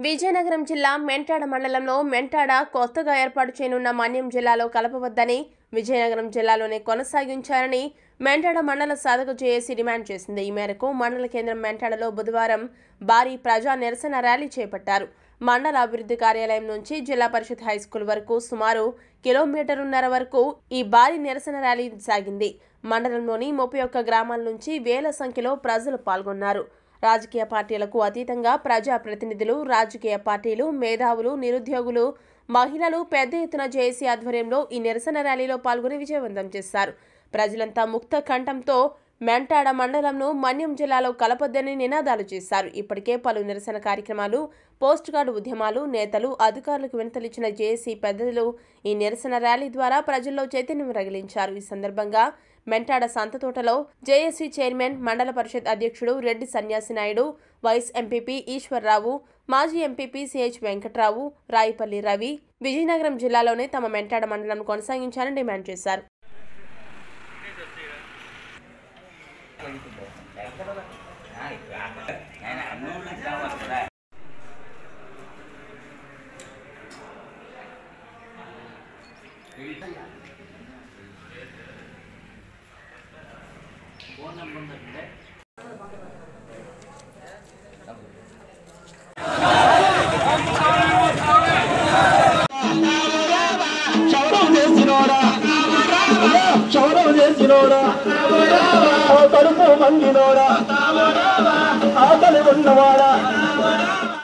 విజయనగరం జిల్లా మెంటాడ మండలంలో మెంటాడ కొత్తగా ఏర్పాటు చేయనున్న మన్యం జిల్లాలో కలపవద్దని విజయనగరం జిల్లాలోనే కొనసాగించారని మెంటాడ మండల సాధక జేఏసీ డిమాండ్ చేసింది ఈ మేరకు మండల కేంద్రం మెంటాడలో బుధవారం భారీ ప్రజా నిరసన ర్యాలీ చేపట్టారు మండల అభివృద్ధి కార్యాలయం నుంచి జిల్లా పరిషత్ హైస్కూల్ వరకు సుమారు కిలోమీటరున్నర వరకు ఈ భారీ నిరసన ర్యాలీ సాగింది మండలంలోని ముప్పై ఒక్క గ్రామాల నుంచి వేల సంఖ్యలో ప్రజలు పాల్గొన్నారు రాజకీయ పార్టీలకు అతీతంగా ప్రజా ప్రతినిధులు రాజకీయ పార్టీలు మేధావులు నిరుద్యోగులు మహిళలు పెద్ద ఎత్తున జేఏసీ ఆధ్వర్యంలో ఈ నిరసన ర్యాలీలో పాల్గొని విజయవంతం చేశారు ప్రజలంతా ముక్త కంఠంతో మెంటాడ మండలంను మన్యం జిల్లాలో కలపొద్దని నినాదాలు చేశారు ఇప్పటికే పలు నిరసన కార్యక్రమాలు పోస్ట్ కార్డు ఉద్యమాలు నేతలు అధికారులకు వినతలిచ్చిన జేఏసీ పెద్దలు ఈ నిరసన ర్యాలీ ద్వారా ప్రజల్లో చైతన్యం రగిలించారు ఈ సందర్భంగా మెంటాడ సంతతోటలో జేఏసీ చైర్మన్ మండల పరిషత్ అధ్యక్షుడు రెడ్డి సన్యాసి నాయుడు వైస్ ఎంపీపీ ఈశ్వర్రావు మాజీ ఎంపీపీ సిహెచ్ వెంకట్రావు రాయిపల్లి రవి విజయనగరం జిల్లాలోనే తమ మెంటాడ మండలం కొనసాగించాలని డిమాండ్ చేశారు క్షౌరం చేసినోడా క్షౌరం చేసినోడా ఆ కడుపు మంగినోడా ఆకలి ఉన్నవాడా